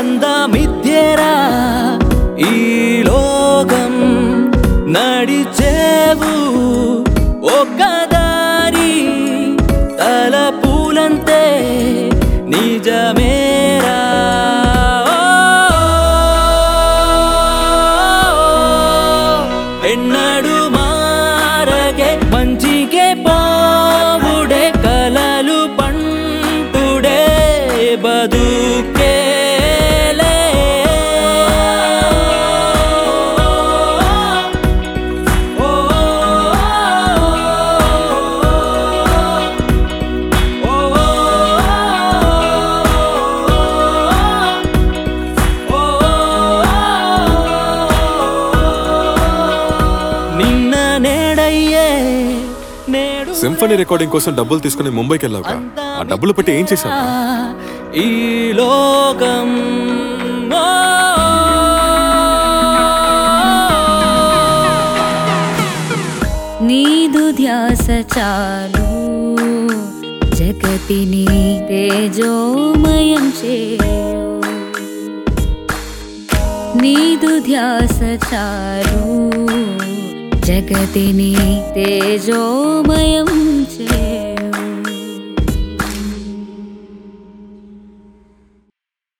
అందమిద్యరా ఈ లోకం నడిచేవు ఒక దారి తల పూలంతే నిజమేరా ఎన్నడు మారగే మంచికే పావుడే కలలు పంటుడే బదుకేలే ఓ నిన్న నేడయ్యే నేడు సింఫనీ రికార్డింగ్ కోసం డబ్బులు తీసుకుని ముంబైకి వెళ్ళావుగా ఆ డబ్బులు పెట్టి ఏం చేశావు ఈ లోకం ఓ. నీదు ధ్యాస చాలు జగతిని తేజోమయం చేయు నీదు ధ్యాస చాలు జగతిని తేజోమయం